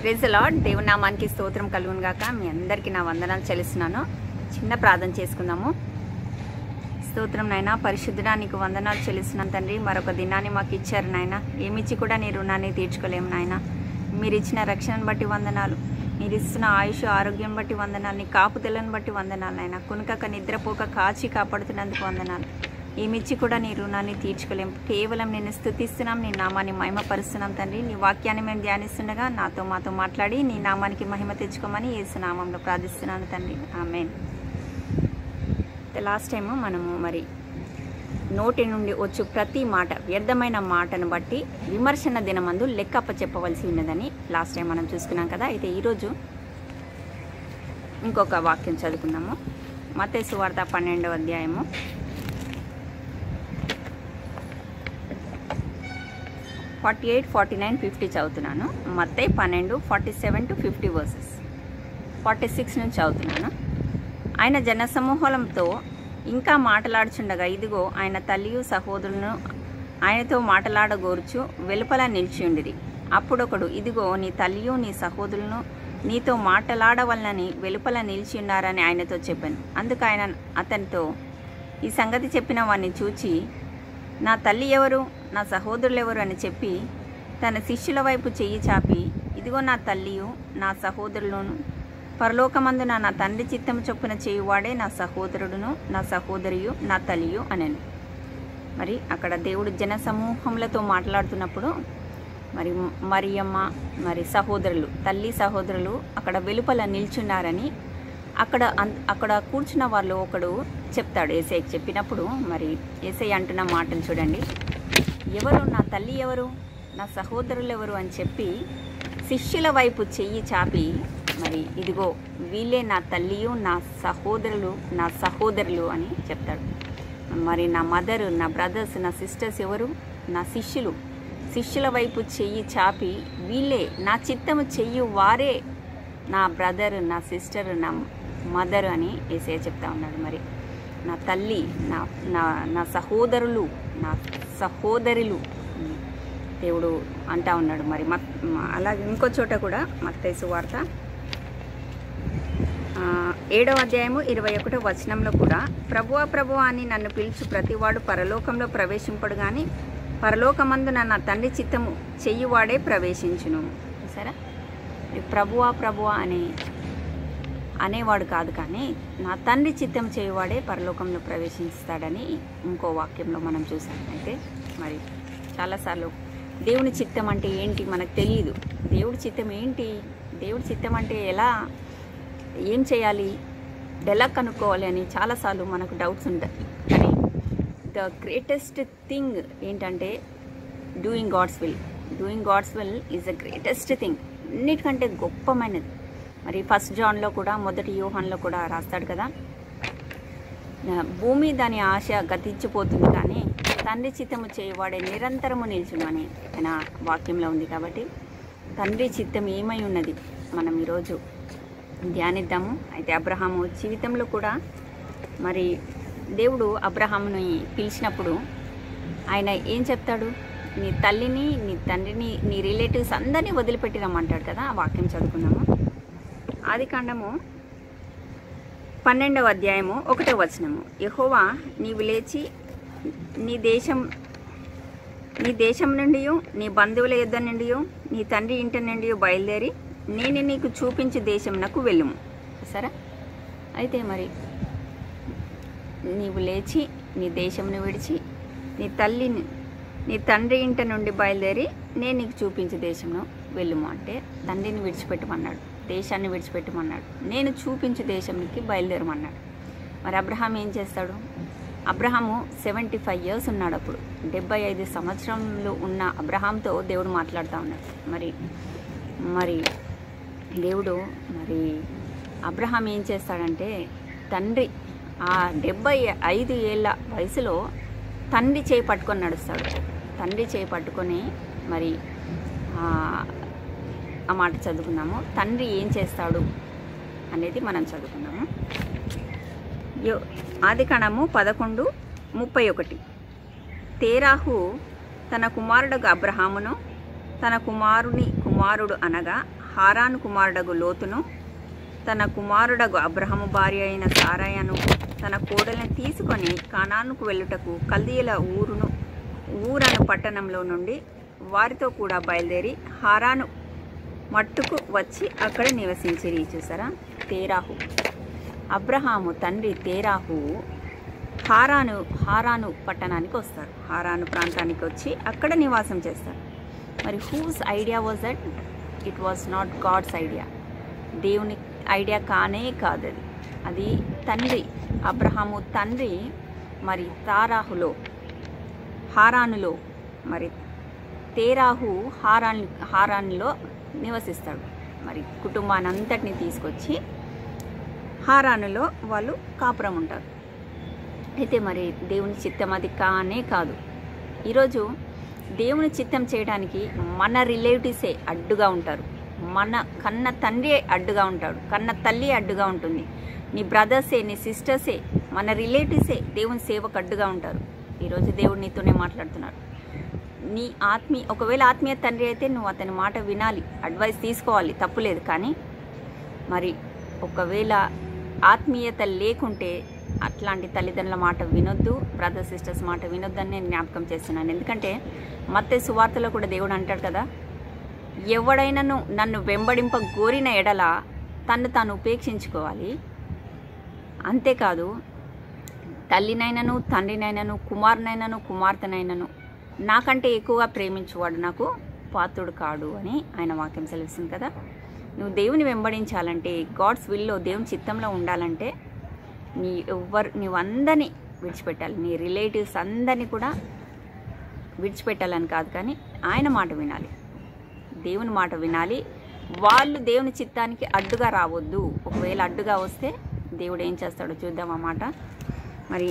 praise lord దేవుని నామానికి స్తోత్రం కలుగును గాక మీ అందరికీ నా వందనాలు చెల్లిస్తున్నాను చిన్న ప్రార్థన చేసుకుందాము స్తోత్రం నాయన పరిశుద్ధుడా నీకు వందనాలు చెల్లిస్తున్నాను తండ్రి మరొక దినాన్ని మాకు ఇచ్చారు నాయన ఏమిచ్చి కూడా నీ రుణాన్ని తీర్చుకోలేము నాయన మీరు ఇచ్చిన రక్షణను బట్టి వందనాలు మీరు ఇస్తున్న ఆయుష్ ఆరోగ్యం బట్టి వందనాలు నీ కాపుదలను బట్టి వందనాలు నాయన కునుకక నిద్రపోక కాచి కాపాడుతున్నందుకు వందనాలు ఏమిచ్చి కూడా నీ రుణాన్ని తీర్చుకోలేం కేవలం నేను స్థుతిస్తున్నాం నీ నామాన్ని మహిమపరుస్తున్నాం తండ్రి నీ వాక్యాన్ని మేము ధ్యానిస్తుండగా నాతో మాతో మాట్లాడి నీ నామానికి మహిమ తెచ్చుకోమని యేసు నామంలో ప్రార్థిస్తున్నాను తండ్రి ఆమెన్ లాస్ట్ టైం మనము మరి నోటి నుండి వచ్చు ప్రతి మాట వ్యర్థమైన మాటను బట్టి విమర్శన దినమందు లెక్కప్ప చెప్పవలసి ఉన్నదని లాస్ట్ టైం మనం చూసుకున్నాం కదా అయితే ఈరోజు ఇంకొక వాక్యం చదువుకుందాము మతేసు వార్త పన్నెండవ అధ్యాయము forty eight forty nine fifty చదువుతున్నాను మత్తయి పన్నెండు forty seven to fifty verses forty six నుంచి చదువుతున్నాను ఆయన జనసమూహంతో ఇంకా మాట్లాడుచుండగా ఇదిగో ఆయన తల్లియు సహోదరులను ఆయనతో మాట్లాడగోరుచు వెలుపల నిలిచియుండిరి అప్పుడొకడు ఇదిగో నీ తల్లియు నీ సహోదరులను నీతో మాట్లాడవలనని వెలుపల నిలిచి ఉన్నారని ఆయనతో చెప్పాను అందుకు ఆయన అతనితో ఈ సంగతి చెప్పిన వాడిని చూచి నా తల్లి ఎవరు నా సహోదరులు ఎవరు అని చెప్పి తన శిష్యుల వైపు చెయ్యి చాపి ఇదిగో నా తల్లియు నా సహోదరులను పరలోకమందున నా తండ్రి చిత్తము చొప్పున చేయువాడే నా సహోదరుడును నా సహోదరియు నా తల్లియు అనను మరి అక్కడ దేవుడు జన సమూహములతో మాట్లాడుతున్నప్పుడు మరి మరియమ్మ మరి సహోదరులు తల్లి సహోదరులు అక్కడ వెలుపల నిల్చున్నారని అక్కడ అన్- అక్కడ కూర్చున్న వాళ్ళు ఒకడు చెప్తాడు ఏసైకి చెప్పినప్పుడు మరి ఏసై అంటున్న మాటలు చూడండి ఎవరు నా తల్లి ఎవరు నా సహోదరులు ఎవరు అని చెప్పి శిష్యుల వైపు చెయ్యి చాపి మరి ఇదిగో వీళ్ళే నా తల్లియు నా సహోదరులు నా సహోదరులు అని చెప్తాడు మరి నా మదర్ నా బ్రదర్స్ నా సిస్టర్స్ ఎవరు నా శిష్యులు శిష్యుల వైపు చెయ్యి చాపి వీళ్ళే నా చిత్తము చెయ్యి వారే నా బ్రదర్ నా సిస్టర్ నా మదర్ అని ఏసే చెప్తా ఉన్నాడు మరి నా తల్లి నా నా నా సహోదరులు నా సహోదరులు దేవుడు అంటా ఉన్నాడు మరి మత్ అలాగే ఇంకో చోట కూడా మత్తేసు వార్త ఆ, ఏడవ అధ్యాయము ఇరవై ఒకటో వచనంలో కూడా ప్రభువా ప్రభువా అని నన్ను పిలుచు ప్రతివాడు పరలోకంలో ప్రవేశింపడు కానీ పరలోకమందు నా తండ్రి చిత్తము చెయ్యువాడే ప్రవేశించును సరే ఈ ప్రభువా ప్రభువా అని అనేవాడు కాదు కానీ నా తండ్రి చిత్తం చేయువాడే పరలోకంలో ప్రవేశిస్తాడని ఇంకో వాక్యంలో మనం చూసాం అయితే మరి చాలాసార్లు దేవుని చిత్తం అంటే ఏంటి మనకు తెలియదు దేవుడి చిత్తం ఏంటి దేవుడి చిత్తం అంటే ఎలా ఏం చేయాలి ఎలా కనుక్కోవాలి అని చాలాసార్లు మనకు డౌట్స్ ఉంటాయి కానీ ద గ్రేటెస్ట్ థింగ్ ఏంటంటే doing God's will doing God's will is the greatest thing అన్నిటికంటే గొప్పమైనది మరి ఫస్ట్ జాన్లో కూడా మొదటి యూహన్లో కూడా రాస్తాడు కదా ఆ, భూమి దాని ఆశ గతించిపోతుంది కానీ తండ్రి చిత్తము చేయవాడే నిరంతరము నిల్చును అని ఆయన వాక్యంలో ఉంది కాబట్టి తండ్రి చిత్తం ఏమై ఉన్నది మనం ఈరోజు ధ్యానిద్దాము అయితే అబ్రహాము జీవితంలో కూడా మరి దేవుడు అబ్రహాముని పిలిచినప్పుడు ఆయన ఏం చెప్తాడు నీ తల్లిని నీ తండ్రిని నీ రిలేటివ్స్ అందరినీ వదిలిపెట్టి రమ్మంటాడు కదా ఆ వాక్యం చదువుకున్నాము ఆది కాండము పన్నెండవ అధ్యాయము ఒకటో వచనము యహోవా నీవు లేచి నీ దేశం నీ దేశం నుండి నీ బంధువుల యుద్ధ నుండి నీ తండ్రి ఇంటి నుండి బయలుదేరి నేను నీకు చూపించే దేశంనకు వెళ్ళుము సరే అయితే మరి నీవు లేచి నీ దేశంను విడిచి నీ తల్లిని నీ తండ్రి ఇంట నుండి బయలుదేరి నేను నీకు చూపించే దేశంను వెళ్ళుము అంటే తండ్రిని విడిచిపెట్టమన్నాడు దేశాన్ని విడిచిపెట్టమన్నాడు నేను చూపించే దేశంకి బయలుదేరమన్నాడు మరి అబ్రహాం ఏం చేస్తాడు అబ్రహాము సెవెంటీ ఫైవ్ ఇయర్స్ ఉన్నాడు అప్పుడు డెబ్బై ఐదు సంవత్సరంలో ఉన్న అబ్రహాంతో దేవుడు మాట్లాడుతూ ఉన్నాడు మరి మరి దేవుడు మరి అబ్రహాం ఏం చేస్తాడంటే తండ్రి ఆ డెబ్బై ఐదు ఏళ్ళ వయసులో తండ్రి చేయి పట్టుకొని నడుస్తాడు తండ్రి చేయి పట్టుకొని మరి ఆ, ఆ మాట చదువుకున్నాము తండ్రి ఏం చేస్తాడు అనేది మనం చదువుకున్నాము యో ఆది కణము పదకొండు ముప్పై ఒకటి తేరాహు తన కుమారుడు అబ్రహామును తన కుమారుని కుమారుడు అనగా హారాను కుమారుడగు లోతును తన కుమారుడగు అబ్రహము భార్య అయిన సారాయను తన కోడల్ని తీసుకొని కానానుకు వెళ్ళుటకు కల్దీయుల ఊరును ఊరను పట్టణంలో నుండి వారితో కూడా బయలుదేరి హారాను మట్టుకు వచ్చి అక్కడ నివసించిరి చూసారా తేరాహు అబ్రహాము తండ్రి తేరాహు హారాను హారాను పట్టణానికి వస్తారు హారాను ప్రాంతానికి వచ్చి అక్కడ నివాసం చేస్తారు మరి whose idea was that it was not God's idea దేవుని ఐడియా కానే కాదు అది అది తండ్రి అబ్రహాము తండ్రి మరి తారాహులో హారానులో మరి తేరాహు హారాన్ హారాన్లో నివసిస్తాడు మరి కుటుంబాన్ని అంతటిని తీసుకొచ్చి హారానులో వాళ్ళు కాపురం ఉంటారు అయితే మరి దేవుని చిత్తం అది కానే కాదు ఈరోజు దేవుని చిత్తం చేయడానికి మన రిలేటివ్సే అడ్డుగా ఉంటారు మన కన్న తండ్రి అడ్డుగా ఉంటాడు కన్న తల్లి అడ్డుగా ఉంటుంది నీ బ్రదర్సే నీ సిస్టర్సే మన రిలేటివ్సే దేవుని సేవకు అడ్డుగా ఉంటారు ఈరోజు దేవుడు నీతోనే మాట్లాడుతున్నాడు నీ ఆత్మీయ ఒకవేళ ఆత్మీయ తండ్రి అయితే నువ్వు అతని మాట వినాలి అడ్వైస్ తీసుకోవాలి తప్పులేదు కానీ మరి ఒకవేళ ఆత్మీయత లేకుంటే అట్లాంటి తల్లిదండ్రుల మాట వినొద్దు బ్రదర్ సిస్టర్స్ మాట వినొద్దని నేను జ్ఞాపకం చేస్తున్నాను ఎందుకంటే మత్తే సువార్తలో కూడా దేవుడు అంటాడు కదా ఎవడైనాను నన్ను వెంబడింప గోరిన ఎడల తన్ను తాను ఉపేక్షించుకోవాలి అంతేకాదు తల్లినైనను తండ్రినైనను కుమారునైనను కుమార్తెనైనను నాకంటే ఎక్కువగా ప్రేమించువాడు నాకు పాత్రుడు కాడు అని ఆయన వాక్యం సెలవుస్తుంది కదా నువ్వు దేవుని వెంబడించాలంటే గాడ్స్ విల్లో దేవుని చిత్తంలో ఉండాలంటే నీ ఎవ్వరు నువ్వందరినీ విడిచిపెట్టాలి నీ రిలేటివ్స్ అందరినీ కూడా విడిచిపెట్టాలని కాదు కానీ ఆయన మాట వినాలి దేవుని మాట వినాలి వాళ్ళు దేవుని చిత్తానికి అడ్డుగా రావద్దు ఒకవేళ అడ్డుగా వస్తే దేవుడు ఏం చేస్తాడో చూద్దాం ఆ మాట మరి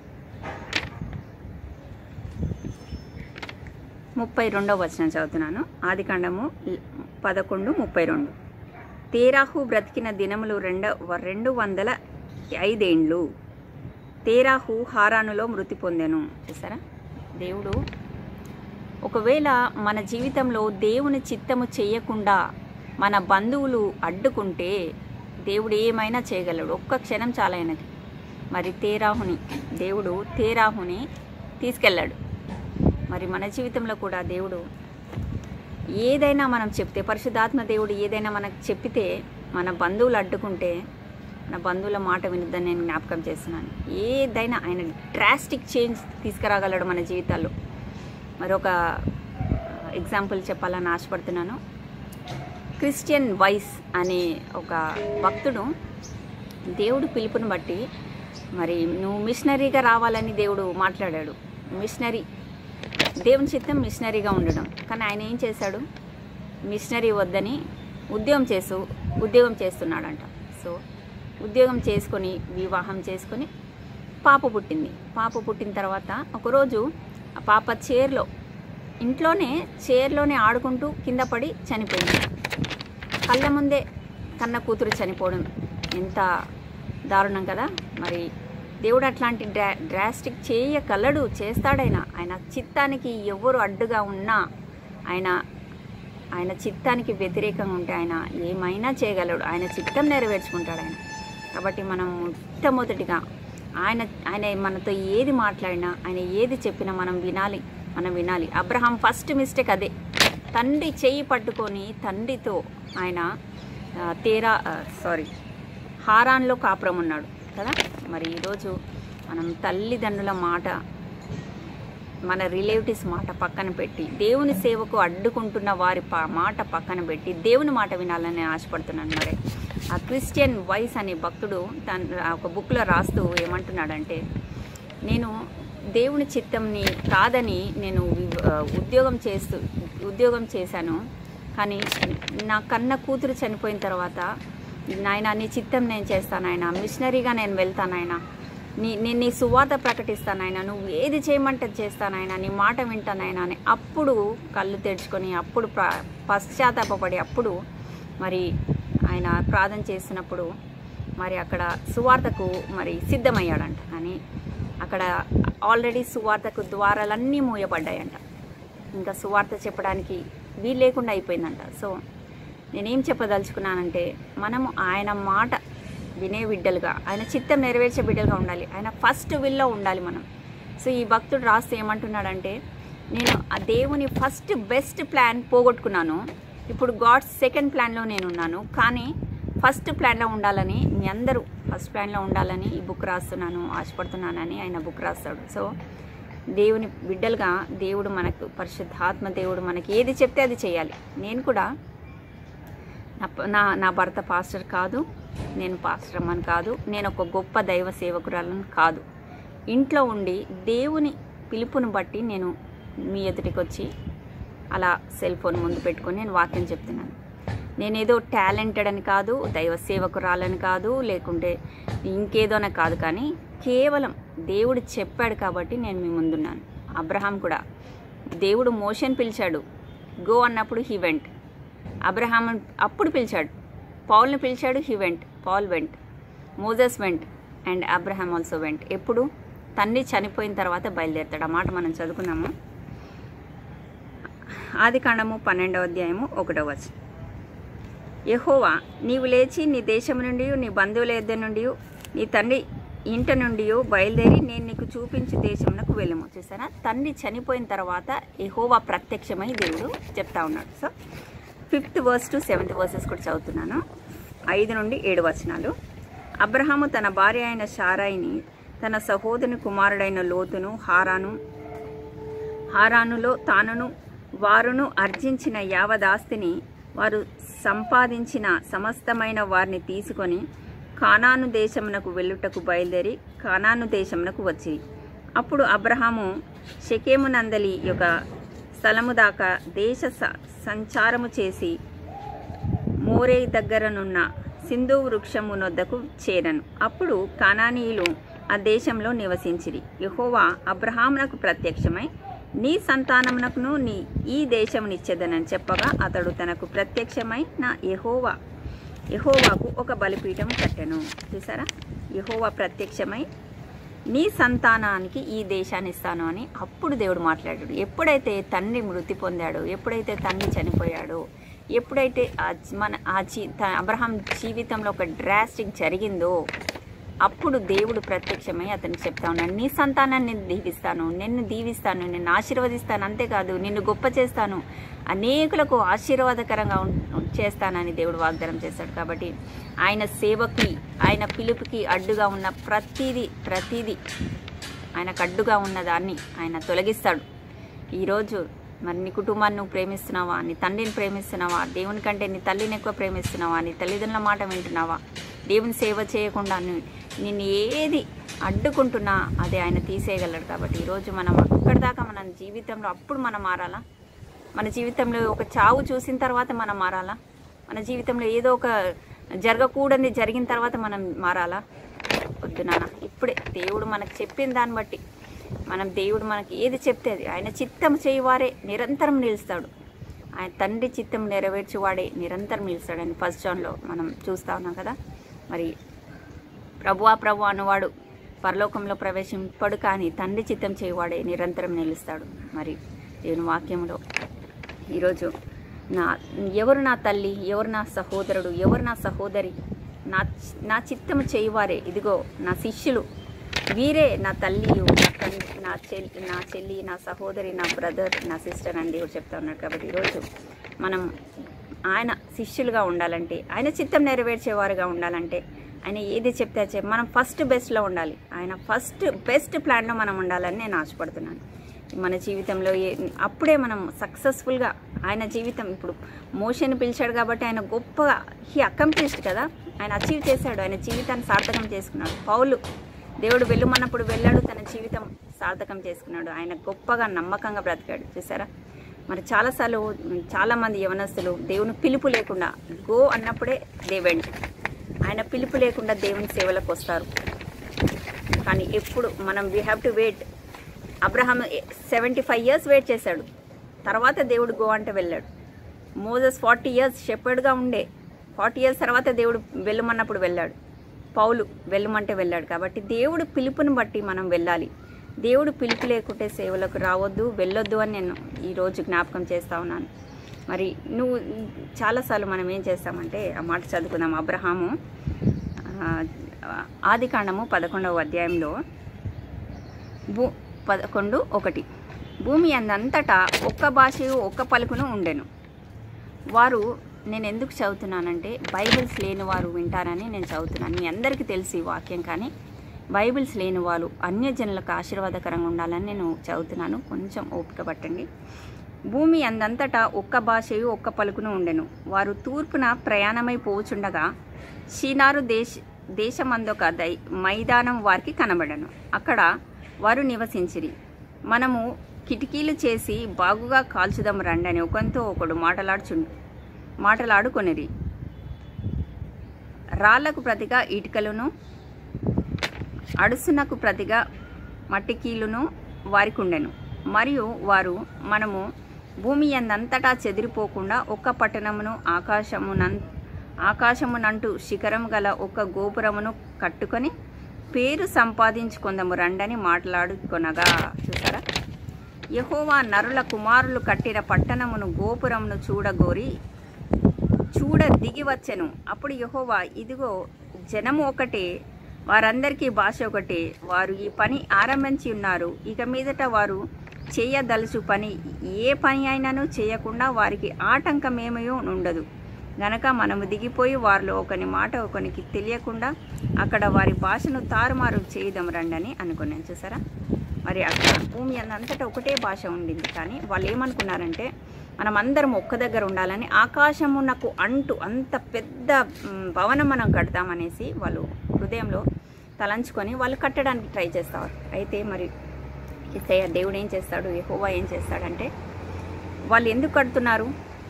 ముప్పై రెండవ వచనం చదువుతున్నాను ఆది కాండము పదకొండు ముప్పై రెండు తేరాహు బ్రతికిన దినములు రెండ రెండు వందల ఐదేండ్లు తేరాహు హారానులో మృతి పొందెను చూసారా దేవుడు ఒకవేళ మన జీవితంలో దేవుని చిత్తము చేయకుండా మన బంధువులు అడ్డుకుంటే దేవుడు ఏమైనా చేయగలడు ఒక్క క్షణం చాలా ఆయనకి మరి తేరాహుని దేవుడు తేరాహుని తీసుకెళ్ళాడు మరి మన జీవితంలో కూడా దేవుడు ఏదైనా మనం చెప్తే పరిశుద్ధాత్మ దేవుడు ఏదైనా మనకు చెప్పితే మన బంధువులు అడ్డుకుంటే మన బంధువుల మాట వినొద్దని నేను జ్ఞాపకం చేస్తున్నాను ఏదైనా ఆయన డ్రాస్టిక్ చేంజ్ తీసుకురాగలడు మన జీవితాల్లో మరి ఒక ఎగ్జాంపుల్ చెప్పాలని ఆశపడుతున్నాను క్రిస్టియన్ వైస్ అనే ఒక భక్తుడు దేవుడు పిలుపుని బట్టి మరి నువ్వు మిషనరీగా రావాలని దేవుడు మాట్లాడాడు మిషనరీ దేవుని చిత్తం మిషనరీగా ఉండడం కానీ ఆయన ఏం చేశాడు మిషనరీ వద్దని ఉద్యోగం చేస్తూ ఉద్యోగం చేస్తున్నాడంట సో ఉద్యోగం చేసుకొని వివాహం చేసుకొని పాప పుట్టింది పాప పుట్టిన తర్వాత ఒకరోజు ఆ పాప చైర్లో ఇంట్లోనే చైర్లోనే ఆడుకుంటూ కింద పడి చనిపోయింది కళ్ళ ముందే కన్న కూతురు చనిపోవడం ఎంత దారుణం కదా మరి దేవుడు అట్లాంటి డ్రా డ్రాస్టిక్ చేయగలడు చేస్తాడైనా ఆయన చిత్తానికి ఎవరు అడ్డుగా ఉన్నా ఆయన ఆయన చిత్తానికి వ్యతిరేకంగా ఉంటే ఆయన ఏమైనా చేయగలడు ఆయన చిత్తం నెరవేర్చుకుంటాడు ఆయన కాబట్టి మనం మొట్టమొదటిగా ఆయన ఆయన మనతో ఏది మాట్లాడినా ఆయన ఏది చెప్పినా మనం వినాలి మనం వినాలి అబ్రహాం ఫస్ట్ మిస్టేక్ అదే తండ్రి చెయ్యి పట్టుకొని తండ్రితో ఆయన ఆ, తేరా సారీ హారాన్లో కాపురం ఉన్నాడు కదా మరి ఈరోజు మనం తల్లిదండ్రుల మాట మన రిలేటివ్స్ మాట పక్కన పెట్టి దేవుని సేవకు అడ్డుకుంటున్న వారి పా మాట పక్కన పెట్టి దేవుని మాట వినాలని నేను ఆశపడుతున్నాను మరి ఆ క్రిస్టియన్ వైస్ అనే భక్తుడు తన ఒక బుక్లో రాస్తూ ఏమంటున్నాడంటే నేను దేవుని చిత్తంని కాదని నేను వి- ఆ, ఉద్యోగం చేస్తూ ఉద్యోగం చేశాను కానీ నా కన్న కూతురు చనిపోయిన తర్వాత నాయన నీ చిత్తం నేను చేస్తాను ఆయన మిషనరీగా నేను వెళ్తాను ఆయన నీ నేను నీ సువార్త ప్రకటిస్తాను ఆయన నువ్వు ఏది చేయమంటే అది చేస్తాను ఆయన నీ మాట వింటాను ఆయన అని అప్పుడు కళ్ళు తెరుచుకొని అప్పుడు ప్ర పశ్చాత్తాపడి అప్పుడు మరి ఆయన ప్రార్థన చేసినప్పుడు మరి అక్కడ సువార్తకు మరి సిద్ధమయ్యాడంట కానీ అక్కడ ఆల్రెడీ సువార్తకు ద్వారాలన్నీ మూయబడ్డాయంట ఇంకా సువార్త చెప్పడానికి వీలు లేకుండా అయిపోయిందంట సో నేనేం చెప్పదలుచుకున్నానంటే మనము ఆయన మాట వినే బిడ్డలుగా ఆయన చిత్తం నెరవేర్చే బిడ్డలుగా ఉండాలి ఆయన ఫస్ట్ విల్లో ఉండాలి మనం సో ఈ భక్తుడు రాస్తే ఏమంటున్నాడంటే నేను ఆ దేవుని ఫస్ట్ బెస్ట్ ప్లాన్ పోగొట్టుకున్నాను ఇప్పుడు గాడ్స్ సెకండ్ ప్లాన్లో నేను ఉన్నాను కానీ ఫస్ట్ ప్లాన్లో ఉండాలని మీ అందరూ ఫస్ట్ ప్లాన్లో ఉండాలని ఈ బుక్ రాస్తున్నాను ఆశపడుతున్నానని ఆయన బుక్ రాస్తాడు సో దేవుని బిడ్డలుగా దేవుడు మనకు పరిశుద్ధాత్మ దేవుడు మనకి ఏది చెప్తే అది చేయాలి నేను కూడా నా ప- నా నా భర్త పాస్టర్ కాదు నేను పాస్టర్ అమ్మని కాదు నేను ఒక గొప్ప దైవ సేవకురాలను కాదు ఇంట్లో ఉండి దేవుని పిలుపుని బట్టి నేను మీ ఎదుటికి వచ్చి అలా సెల్ ఫోన్ ముందు పెట్టుకొని నేను వాక్యం చెప్తున్నాను నేనేదో టాలెంటెడ్ అని కాదు దైవ సేవకురాలని కాదు లేకుంటే ఇంకేదోనే కాదు కానీ కేవలం దేవుడు చెప్పాడు కాబట్టి నేను మీ ముందున్నాను అబ్రహాం కూడా దేవుడు మోషన్ పిలిచాడు గో అన్నప్పుడు హీ వెంట్ అబ్రహాం అప్పుడు పిలిచాడు పౌల్ని పిలిచాడు he went Paul went Moses went and Abraham also went ఎప్పుడు తండ్రి చనిపోయిన తర్వాత బయలుదేరుతాడు ఆ మాట మనం చదువుకున్నాము ఆది కాండము పన్నెండవ అధ్యాయము ఒకటవ వచనం యెహోవా నీవు లేచి నీ దేశం నుండి నీ బంధువుల యొద్ద నుండి నీ తండ్రి ఇంట నుండి బయలుదేరి నేను నీకు చూపించు దేశమునకు వెళ్ళము చూసారా తండ్రి చనిపోయిన తర్వాత యెహోవా ప్రత్యక్షమై దేవుడు చెప్తా ఉన్నాడు so fifth verse to seventh verses కూడా చదువుతున్నాను ఐదు నుండి ఏడు వచనాలు అబ్రహాము తన భార్య అయిన షారాయిని తన సహోదరుని కుమారుడైన లోతును హారాను హారానులో తానును వారును అర్జించిన యావదాస్తిని వారు సంపాదించిన సమస్తమైన వారిని తీసుకొని కానాను దేశమునకు వెళ్ళుటకు బయలుదేరి కానాను దేశమునకు వచ్చి అప్పుడు అబ్రహాము షెకేమునందలి యొక్క స్థలము దాకా దేశ స- సంచారము చేసి మోరే దగ్గరనున్న సింధు వృక్షము నొద్దకు చేరను అప్పుడు కానానీయులు ఆ దేశంలో నివసించిరి యెహోవా అబ్రహామునకు ప్రత్యక్షమై నీ సంతానమునకును నీ ఈ దేశమునిచ్చేదనని చెప్పగా అతడు తనకు ప్రత్యక్షమై నా యెహోవా యెహోవాకు ఒక బలిపీఠం కట్టెను చూసారా యెహోవా ప్రత్యక్షమై నీ సంతానానికి ఈ దేశాన్ని ఇస్తాను అని అప్పుడు దేవుడు మాట్లాడాడు ఎప్పుడైతే తండ్రి మృతి పొందాడో ఎప్పుడైతే తండ్రి చనిపోయాడో ఎప్పుడైతే ఆ జీ- మన ఆ జీ త- అబ్రహాం జీవితంలో ఒక డ్రాస్టిక్ జరిగిందో అప్పుడు దేవుడు ప్రత్యక్షమై అతనికి చెప్తా ఉన్నాడు నీ సంతానాన్ని నేను దీవిస్తాను నిన్ను దీవిస్తాను నిన్ను ఆశీర్వదిస్తాను అంతేకాదు నిన్ను గొప్ప చేస్తాను అనేకులకు ఆశీర్వాదకరంగా ఉం- చేస్తానని దేవుడు వాగ్దానం చేస్తాడు కాబట్టి ఆయన సేవకి ఆయన పిలుపుకి అడ్డుగా ఉన్న ప్రతిదీ ప్రతిదీ ఆయనకు అడ్డుగా ఉన్న దాన్ని ఆయన తొలగిస్తాడు ఈరోజు మరి నీ కుటుంబాన్ని నువ్వు ప్రేమిస్తున్నావా నీ తండ్రిని ప్రేమిస్తున్నావా దేవుని కంటే నీ తల్లిని ఎక్కువ ప్రేమిస్తున్నావా నీ తల్లిదండ్రుల మాట వింటున్నావా దేవుని సేవ చేయకుండా ని- నిన్ను ఏది అడ్డుకుంటున్నా అది ఆయన తీసేయగలడు కాబట్టి ఈరోజు మనం అక్కడి దాకా మన జీవితంలో అప్పుడు మనం మారాలా మన జీవితంలో ఒక చావు చూసిన తర్వాత మనం మారాలా మన జీవితంలో ఏదో ఒక జరగకూడని జరిగిన తర్వాత మనం మారాలా వద్దు నాన్న ఇప్పుడే దేవుడు మనకు చెప్పిన దాన్ని బట్టి మనం దేవుడు మనకి ఏది చెప్తే అది ఆయన చిత్తం చేయవారే నిరంతరం నిలుస్తాడు ఆయన తండ్రి చిత్తం నెరవేర్చేవాడే నిరంతరం నిలుస్తాడని ఫస్ట్ జాన్లో మనం చూస్తా ఉన్నాం కదా మరి ప్రభువా ప్రభు అనువాడు పరలోకంలో ప్రవేశింపడు కానీ తండ్రి చిత్తం చేయవాడే నిరంతరం నిలుస్తాడు మరి దేవుని వాక్యంలో ఈరోజు నా ఎవరు నా తల్లి ఎవరు నా సహోదరుడు ఎవరు నా సహోదరి నా నా చిత్తము చేయువారే ఇదిగో నా శిష్యులు వీరే నా తల్లి నా తండ్రి నా చెల్లి నా చెల్లి నా సహోదరి నా బ్రదర్ నా సిస్టర్ అని దేవుడు చెప్తా ఉన్నాడు కాబట్టి ఈరోజు మనం ఆయన శిష్యులుగా ఉండాలంటే ఆయన చిత్తం నెరవేర్చేవారుగా ఉండాలంటే ఆయన ఏది చెప్తే అది చెప్ప- మనం ఫస్ట్ బెస్ట్లో ఉండాలి ఆయన ఫస్ట్ బెస్ట్ ప్లాన్లో మనం ఉండాలని నేను ఆశపడుతున్నాను మన జీవితంలో ఏ అప్పుడే మనం సక్సెస్ఫుల్గా ఆయన జీవితం ఇప్పుడు మోషన్ పిలిచాడు కాబట్టి ఆయన గొప్పగా హీ అకంప్లిష్డ్ కదా ఆయన అచీవ్ చేశాడు ఆయన జీవితాన్ని సార్థకం చేసుకున్నాడు పౌలు దేవుడు వెళ్ళమన్నప్పుడు వెళ్ళాడు తన జీవితం సార్థకం చేసుకున్నాడు ఆయన గొప్పగా నమ్మకంగా బ్రతికాడు చూసారా మరి చాలాసార్లు చాలామంది యవనస్తులు దేవుని పిలుపు లేకుండా గో అన్నప్పుడే దే వెంట ఆయన పిలుపు లేకుండా దేవుని సేవలకు వస్తారు కానీ ఎప్పుడు మనం we have to wait Abraham seventy five years wait చేశాడు తర్వాత దేవుడు గో అంటే వెళ్ళాడు మోజస్ ఫార్టీ ఇయర్స్ షెపర్డ్గా ఉండే ఫార్టీ ఇయర్స్ తర్వాత దేవుడు వెళ్ళమన్నప్పుడు వెళ్ళాడు పౌలు వెళ్ళమంటే వెళ్ళాడు కాబట్టి దేవుడు పిలుపుని బట్టి మనం వెళ్ళాలి దేవుడు పిలుపు లేకుంటే సేవలకు రావద్దు వెళ్ళొద్దు అని నేను ఈరోజు జ్ఞాపకం చేస్తా ఉన్నాను మరి నువ్వు చాలాసార్లు మనం ఏం చేస్తామంటే ఆ మాట చదువుకుందాం అబ్రహాము ఆది కాండము పదకొండవ అధ్యాయంలో భూ పదకొండు ఒకటి భూమి అందంతటా ఒక్క భాషయు ఒక్క పలుకును ఉండెను వారు నేను ఎందుకు చదువుతున్నానంటే బైబిల్స్ లేని వారు వింటారని నేను చదువుతున్నాను మీ అందరికీ తెలిసి ఈ వాక్యం కానీ బైబిల్స్ లేని వాళ్ళు అన్యజనులకు ఆశీర్వాదకరంగా ఉండాలని నేను చదువుతున్నాను కొంచెం ఓపిక పట్టండి భూమి అందంతటా ఒక్క భాషయు ఒక్క పలుకును ఉండెను వారు తూర్పున ప్రయాణమై పోవుచుండగా షీనారు దేశ దేశమందొక దై మైదానం వారికి కనబడను అక్కడ వారు నివసించిరి మనము కిటికీలు చేసి బాగుగా కాల్చుదాం రండని ఒకంతో ఒకడు మాటలాడుచుండు మాటలాడుకొనిరి రాళ్లకు ప్రతిగా ఇటుకలను అడుసునకు ప్రతిగా మట్టికీలును వారికి ఉండెను మరియు వారు మనము భూమి ఎందంతటా చెదిరిపోకుండా ఒక్క పట్టణమును ఆకాశమునం ఆకాశమునంటూ శిఖరం గల ఒక గోపురమును కట్టుకొని పేరు సంపాదించుకుందాము రండని మాట్లాడుకొనగా చూసారా యహోవా నరుల కుమారులు కట్టిన పట్టణమును గోపురమును చూడగోరి చూడ దిగి వచ్చెను అప్పుడు యహోవా ఇదిగో జనము ఒకటే వారందరికీ భాష ఒకటే వారు ఈ పని ఆరంభించి ఉన్నారు ఇక మీదట వారు చేయదలుచు పని ఏ పని అయినాను చేయకుండా వారికి ఆటంకం ఏమయో ఉండదు గనక మనము దిగిపోయి వారిలో ఒకని మాట ఒకనికి తెలియకుండా అక్కడ వారి భాషను తారుమారు చేయదాం రండని అనుకున్నాను చూసారా మరి అక్కడ భూమి అంతటా ఒకటే భాష ఉండింది కానీ వాళ్ళు ఏమనుకున్నారంటే మనం అందరం ఒక్క దగ్గర ఉండాలని ఆకాశమునకు అంటు అంత పెద్ద మ్, భవనం మనం కడతామనేసి వాళ్ళు హృదయంలో తలంచుకొని వాళ్ళు కట్టడానికి ట్రై చేస్తారు అయితే మరి ఇసయ్య దేవుడు ఏం చేస్తాడు యెహోవా ఏం చేస్తాడంటే వాళ్ళు ఎందుకు కడుతున్నారు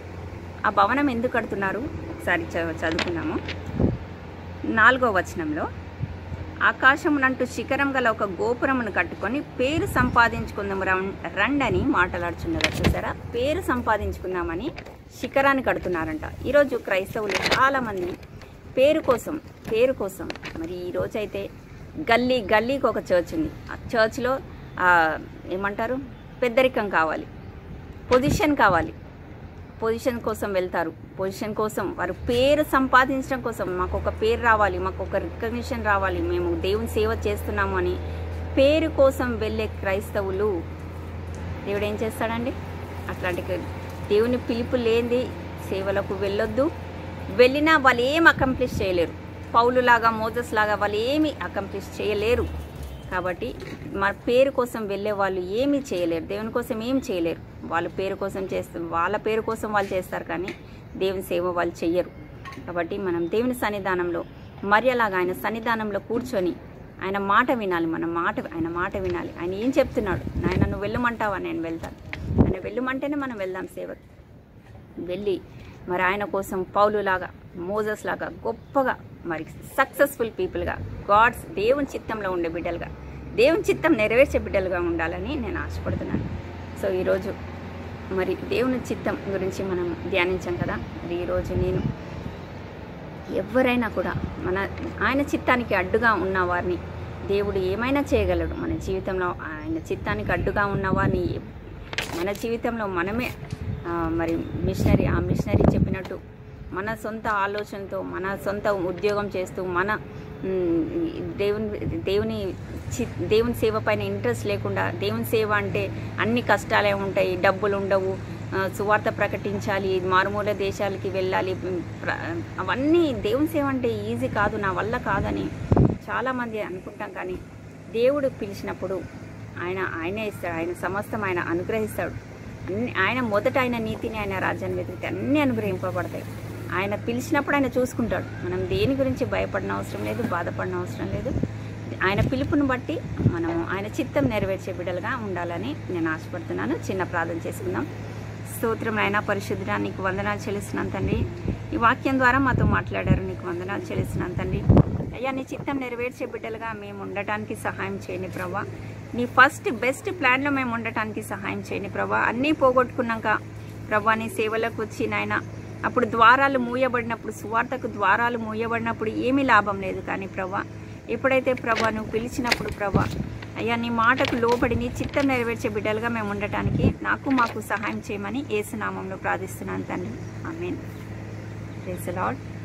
ఆ భవనం ఎందుకు కడుతున్నారు ఒకసారి చ- చదువుకుందాము నాలుగో వచనంలో ఆకాశమునంటూ శిఖరం గల ఒక గోపురమును కట్టుకొని పేరు సంపాదించుకుందాం రం- రండని మాట్లాడుచున్నారు చూసారా పేరు సంపాదించుకుందామని శిఖరాన్ని కడుతున్నారంట ఈరోజు క్రైస్తవులు చాలామంది పేరు కోసం పేరు కోసం మరి ఈ రోజైతే గల్లీ గల్లీకి ఒక చర్చ్ ఉంది ఆ చర్చ్లో ఆ, ఏమంటారు పెద్దరికం కావాలి పొజిషన్ కావాలి పొజిషన్ కోసం వెళ్తారు పొజిషన్ కోసం వారు పేరు సంపాదించడం కోసం మాకు ఒక పేరు రావాలి మాకు ఒక రికగ్నిషన్ రావాలి మేము దేవుని సేవ చేస్తున్నాము అని పేరు కోసం వెళ్ళే క్రైస్తవులు దేవుడు ఏం చేస్తాడండి అట్లాంటి క- దేవుని పిలుపు లేనిది సేవలకు వెళ్ళొద్దు వెళ్ళినా వాళ్ళు ఏం అకంప్లిష్ చేయలేరు పౌలులాగా మోజస్ లాగా వాళ్ళు ఏమి అకంప్లిష్ చేయలేరు కాబట్టి మన పేరు కోసం వెళ్ళే వాళ్ళు ఏమీ చేయలేరు దేవుని కోసం ఏం చేయలేరు వాళ్ళ పేరు కోసం చేస్తారు వాళ్ళ పేరు కోసం వాళ్ళు చేస్తారు కానీ దేవుని సేవ వాళ్ళు చెయ్యరు కాబట్టి మనం దేవుని సన్నిధానంలో మరియలాగా ఆయన సన్నిధానంలో కూర్చొని ఆయన మాట వినాలి మన మాట ఆయన మాట వినాలి ఆయన ఏం చెప్తున్నాడు ఆయన నువ్వు వెళ్ళమంటావా నేను వెళ్తాను ఆయన వెళ్ళమంటేనే మనం వెళ్దాం సేవకి వెళ్ళి మరి ఆయన కోసం పౌలులాగా మోజస్ లాగా గొప్పగా మరి సక్సెస్ఫుల్ పీపుల్గా గాడ్స్ దేవుని చిత్తంలో ఉండే బిడ్డలుగా దేవుని చిత్తం నెరవేర్చే బిడ్డలుగా ఉండాలని నేను ఆశపడుతున్నాను సో ఈరోజు మరి దేవుని చిత్తం గురించి మనం ధ్యానించాం కదా మరి ఈరోజు నేను ఎవరైనా కూడా మన ఆయన చిత్తానికి అడ్డుగా ఉన్న వారిని దేవుడు ఏమైనా చేయగలడు మన జీవితంలో ఆయన చిత్తానికి అడ్డుగా ఉన్న వారిని మన జీవితంలో మనమే ఆ, మరి మిషనరీ ఆ మిషనరీ చెప్పినట్టు మన సొంత ఆలోచనతో మన సొంత ఉద్యోగం చేస్తూ మన మ్, దేవుని దేవుని చి దేవుని సేవ పైన ఇంట్రెస్ట్ లేకుండా దేవుని సేవ అంటే అన్ని కష్టాలే ఉంటాయి డబ్బులు ఉండవు ఆ, సువార్త ప్రకటించాలి మారుమూల దేశాలకి వెళ్ళాలి మ్, ప్ర- అవన్నీ దేవుని సేవ అంటే ఈజీ కాదు నా వల్ల కాదని చాలామంది అనుకుంటాం కానీ దేవుడు పిలిచినప్పుడు ఆయన ఆయనే ఇస్తాడు ఆయన సమస్తం ఆయన అనుగ్రహిస్తాడు అన్ని ఆయన మొదట ఆయన నీతిని ఆయన రాజ్యాన్ని వెతికితే అన్నీ అనుగ్రహింపబడతాయి ఆయన పిలిచినప్పుడు ఆయన చూసుకుంటాడు మనం దేని గురించి భయపడిన అవసరం లేదు బాధపడిన అవసరం లేదు ఆయన పిలుపుని బట్టి మనము ఆయన చిత్తం నెరవేర్చే బిడ్డలుగా ఉండాలని నేను ఆశపడుతున్నాను చిన్న ప్రార్థన చేసుకుందాం స్తోత్రం ఆయన పరిశుద్ధుడా నీకు వందనాలు చెల్లిస్తున్నాను తండ్రి ఈ వాక్యం ద్వారా మాతో మాట్లాడారు నీకు వందనాలు చెల్లిస్తున్నాను తండ్రి అయ్యా నీ చిత్తం నెరవేర్చే బిడ్డలుగా మేము ఉండటానికి సహాయం చేయండి ప్రభా నీ ఫస్ట్ బెస్ట్ ప్లాన్లో మేము ఉండటానికి సహాయం చేయండి ప్రభా అన్నీ పోగొట్టుకున్నాక ప్రభా నీ సేవలకు వచ్చి నాయన అప్పుడు ద్వారాలు మూయబడినప్పుడు సువార్తకు ద్వారాలు మూయబడినప్పుడు ఏమీ లాభం లేదు కానీ ప్రభా ఎప్పుడైతే ప్రభా నువ్వు పిలిచినప్పుడు ప్రభా అయ్యా నీ మాటకు లోబడి నీ చిత్తం నెరవేర్చే బిడ్డలుగా మేము ఉండటానికి నాకు మాకు సహాయం చేయమని ఏసునామంలో ప్రార్థిస్తున్నాను తండ్రి ఆమెన్ ప్రైజ్ లార్డ్